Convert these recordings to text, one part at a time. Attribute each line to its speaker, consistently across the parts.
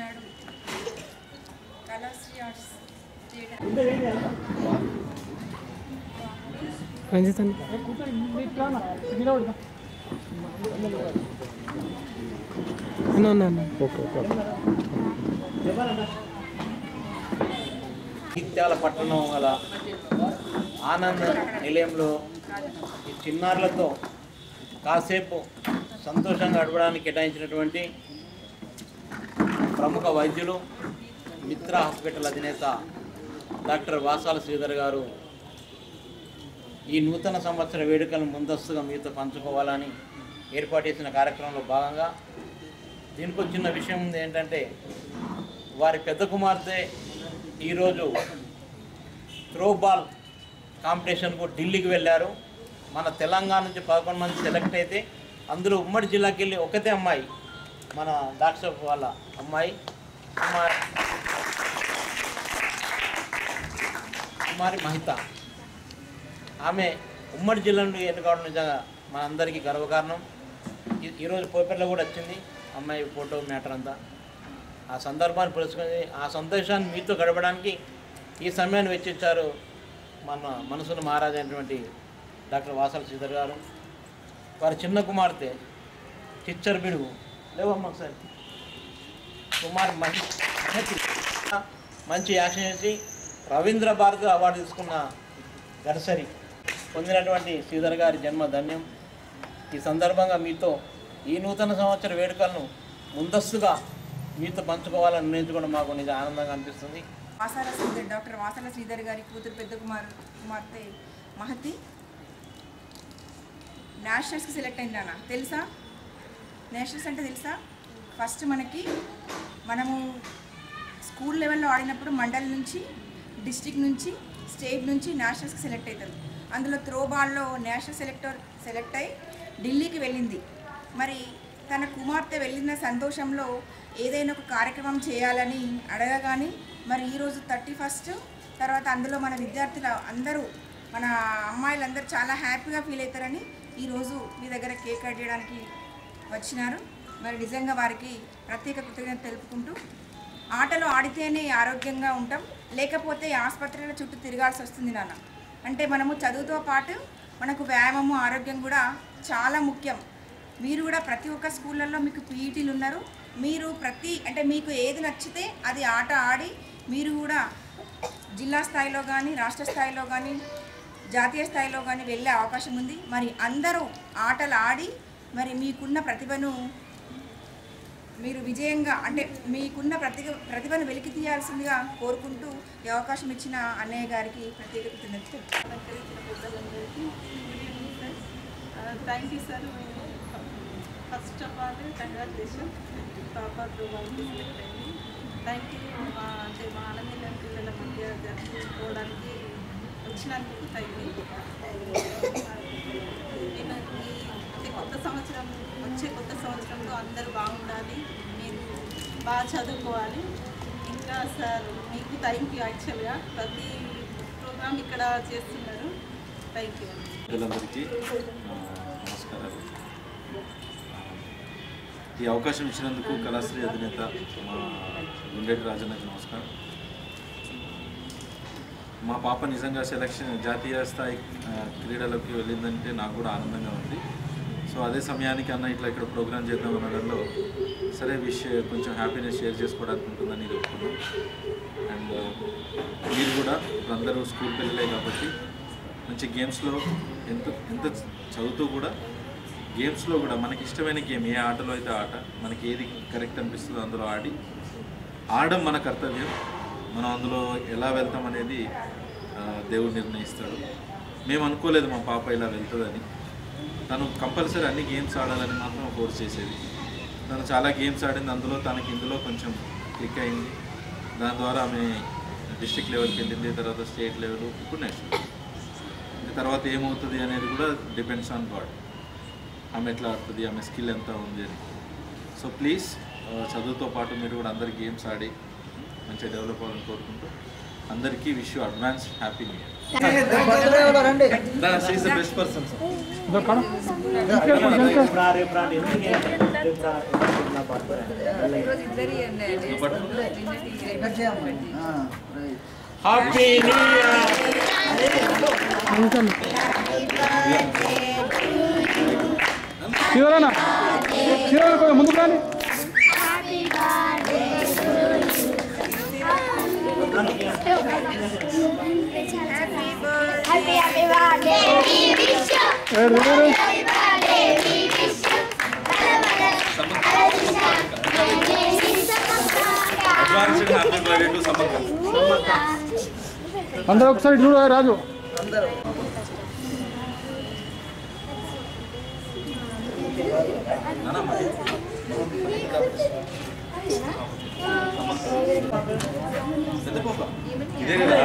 Speaker 1: ఈనాడు Kalashri arts theatre
Speaker 2: Ranjith అన్న అన్న అన్న ఓకే ఓకే
Speaker 3: నిత్యాల పట్టణం గల ఆనంద నిలయంలో ఈ చిన్నారులతో కాసేపు సంతోషంగా గడపడానికి కేటాయించినటువంటి ప్రముఖ వైద్యులు మిత్ర హాస్పిటల్ అధినేత డాక్టర్ వాసాల శ్రీధర్ గారు ఈ నూతన సంవత్సర వేడుకలను ముందస్తుగా మీతో పంచుకోవాలని ఏర్పాటు చేసిన కార్యక్రమంలో భాగంగా దీనికి ఒక చిన్న విషయం ఉంది ఏంటంటే వారి పెద్ద కుమార్తె ఈరోజు త్రోబాల్ కాంపిటీషన్కు ఢిల్లీకి వెళ్ళారు మన తెలంగాణ నుంచి పదకొండు మంది సెలెక్ట్ అయితే అందులో ఉమ్మడి జిల్లాకి వెళ్ళి ఒకతే అమ్మాయి మన డాక్టర్ వాళ్ళ అమ్మాయి కుమార్ కుమారి మహిత ఆమె ఉమ్మడి జిల్లా నుండి ఎన్నుకోవడం నిజంగా మనందరికీ గర్వకారణం ఈ- ఈరోజు పేపర్లో కూడా వచ్చింది అమ్మాయి ఫోటో మ్యాటర్ అంతా ఆ సందర్భాన్ని పురస్కరించి ఆ సంతోషాన్ని మీతో గడపడానికి ఈ సమయాన్ని వెచ్చించారు మన మనసును మహారాజు అయినటువంటి డాక్టర్ వాసల శ్రీధర్ గారు వారి చిన్న కుమార్తె చిచ్చర్ బిడుగు లేవమ్మ ఒకసారి కుమార్ మహి మహతి. మంచి యాక్షన్ చేసి రవీంద్ర భారతి అవార్డు తీసుకున్న గడసరి పొందినటువంటి శ్రీధర్ గారి జన్మ ధన్యం ఈ సందర్భంగా మీతో ఈ నూతన సంవత్సర వేడుకలను ముందస్తుగా మీతో పంచుకోవాలని నిర్ణయించుకోవడం మాకు నిజ ఆనందంగా అనిపిస్తుంది
Speaker 1: వాసాల శ్రీధర్ డాక్టర్ వాసాల శ్రీధర్ గారి కూతురు పెద్ద కుమార్ కుమార్తె మహతి నేషనల్స్కి సెలెక్ట్ అయింది నాన్న తెలుసా నేషనల్స్ అంటే తెలుసా ఫస్ట్ మనకి మనము స్కూల్ లెవెల్లో ఆడినప్పుడు మండల్ నుంచి డిస్టిక్ నుంచి స్టేట్ నుంచి నేషనల్స్కి సెలెక్ట్ అవుతారు అందులో త్రో బాల్లో నేషనల్ సెలెక్టర్ సెలెక్ట్ అయి ఢిల్లీకి వెళ్ళింది మరి తన కుమార్తె వెళ్ళిన సంతోషంలో ఏదైనా ఒక కార్యక్రమం చేయాలని అడగగానే మరి ఈరోజు థర్టీ ఫస్ట్ తర్వాత అందులో మన విద్యార్థులు అందరూ మన అమ్మాయిలందరూ చాలా హ్యాపీగా ఫీల్ అవుతారని ఈరోజు మీ దగ్గర కేక్ కట్ చేయడానికి వచ్చినారు మరి నిజంగా వారికి ప్రత్యేక కృతజ్ఞత తెలుపుకుంటూ ఆటలు ఆడితేనే ఆరోగ్యంగా ఉంటాం లేకపోతే ఆసుపత్రుల చుట్టూ తిరగాల్సి వస్తుంది నాన్న అంటే మనము చదువుతో పాటు మనకు వ్యాయామము ఆరోగ్యం కూడా చాలా ముఖ్యం మీరు కూడా ప్రతి ఒక్క స్కూళ్ళల్లో మీకు పీఈటీలు ఉన్నారు మీరు ప్రతి అంటే మీకు ఏది నచ్చితే అది ఆట ఆడి మీరు కూడా జిల్లా స్థాయిలో కానీ రాష్ట్ర స్థాయిలో కానీ జాతీయ స్థాయిలో కానీ వెళ్ళే అవకాశం ఉంది మరి అందరూ ఆటలు ఆడి మరి మీకున్న ప్రతిభను మీరు విజయంగా అంటే మీకున్న ప్రతిభ ప్రతిభను వెలికి తీయాల్సిందిగా కోరుకుంటూ ఈ అవకాశం ఇచ్చిన అన్నయ్య గారికి ప్రత్యేక కృతజ్ఞతలు
Speaker 4: అలంకరించిన పెద్దలందరికీ thank you sir first of all congratulation పాప ప్రోగ్రామ్కి సెలెక్ట్ అయింది థ్యాంక్ యూ మా అంటే మా ఆనందీల పిల్లల మధ్య జరుపుకోవడానికి వచ్చినందుకు థ్యాంక్ యూ నేను ఈ అంటే కొత్త సంవత్సరం వచ్చే కొత్త సంవత్సరంలో అందరూ బాగుండాలి మీరు బాగా చదువుకోవాలి ఇంకా సార్ మీకు థ్యాంక్ యూ యాక్చువల్గా ప్రతి ప్రోగ్రామ్ ఇక్కడ చేస్తున్నారు థ్యాంక్ యూ
Speaker 5: పిల్లలందరికీ ఆ, నమస్కారాలు ఈ అవకాశం ఇచ్చినందుకు కళాశ్రీ అధినేత మా గుండెటి రాజన్నకి నమస్కారం మా పాప నిజంగా సెలక్షన్ జాతీయ స్థాయి ఆ, క్రీడలకు వెళ్ళిందంటే నాకు కూడా ఆనందంగా ఉంది సో అదే సమయానికి అన్న ఇట్లా ఇక్కడ ప్రోగ్రామ్ చేద్దాం అనడంలో సరే విష్ కొంచెం హ్యాపీనెస్ షేర్ చేసుకోవడానికి ఉంటుందని ఇది ఒప్పుకున్నాం అండ్ మీరు కూడా ఇప్పుడు అందరూ స్కూల్ పిల్లలే కాబట్టి మంచి గేమ్స్లో ఎంత ఎంత చదువుతూ కూడా గేమ్స్లో కూడా మనకి ఇష్టమైన గేమ్ ఏ ఆటలో అయితే ఆట మనకి ఏది కరెక్ట్ అనిపిస్తుందో అందులో ఆడి ఆడడం మన కర్తవ్యం మనం అందులో ఎలా వెళ్తాం అనేది ఆ, దేవుడు నిర్ణయిస్తాడు మేము అనుకోలేదు మా పాప ఇలా వెళ్తుందని తను కంపల్సరీ అన్ని గేమ్స్ ఆడాలని మాత్రం ఫోర్స్ చేసేది తను చాలా గేమ్స్ ఆడింది అందులో తనకి ఇందులో కొంచెం క్లిక్ అయింది దాని ద్వారా ఆమె డిస్ట్రిక్ట్ లెవెల్కి వెళ్ళింది తర్వాత స్టేట్ లెవెల్ ఇప్పుడు నేషనల్ ఇంకా తర్వాత ఏమవుతుంది అనేది కూడా డిపెండ్స్ ఆన్ గాడ్ ఆమె ఎట్లా ఆడుతుంది ఆమె స్కిల్ ఎంత ఉంది అని సో ప్లీజ్ చదువుతో పాటు మీరు కూడా అందరు గేమ్స్ ఆడి మంచిగా డెవలప్ అవ్వాలని కోరుకుంటూ అందరికీ wish you advance happy new year best person sir
Speaker 3: రా రేపు రాండి ఎందుకు హ్యాపీ న్యూ ఇయర్
Speaker 2: ఇంకా శివరానా శివరానా కొంచెం ముందుకు రాని
Speaker 6: Happy happy birthday, we wish you.
Speaker 2: ఏడు ఏడు
Speaker 6: Happy birthday, we wish you.
Speaker 5: Advanced happy birthday to Samakka
Speaker 2: అందరూ ఒకసారి చూడు రాజు
Speaker 5: నానా మరి పెద్ద పాప ఇదే కదా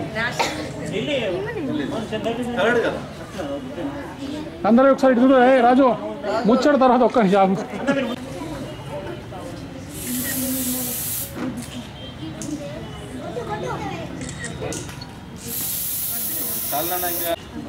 Speaker 5: థర్డ్ కదా
Speaker 2: అందరూ ఒకసారి చూడు ఏ రాజు ముచ్చట తర్వాత ఒక్క నిమిషం
Speaker 5: చాలా ఇంకా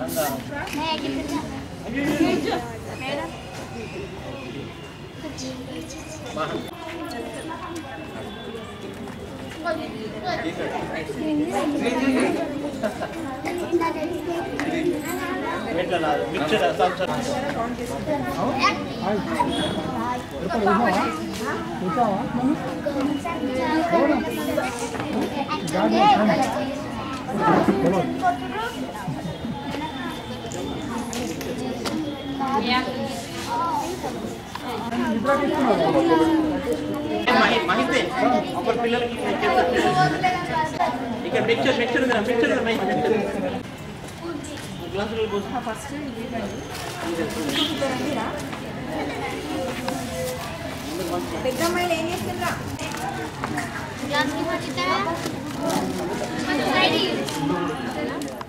Speaker 3: మిక్చర్ మహితే ఒక పిల్లలకి ఇక్కడ మిక్చర్ మిక్చర్ ఉంది మిక్చర్ ఉంది మిక్చర్ గ్లాసులు పోసి
Speaker 1: ఫస్ట్ పెద్దమ్మాయిలు ఏం చేస్తుండ్రా
Speaker 6: Jangan lupa kita. Ready.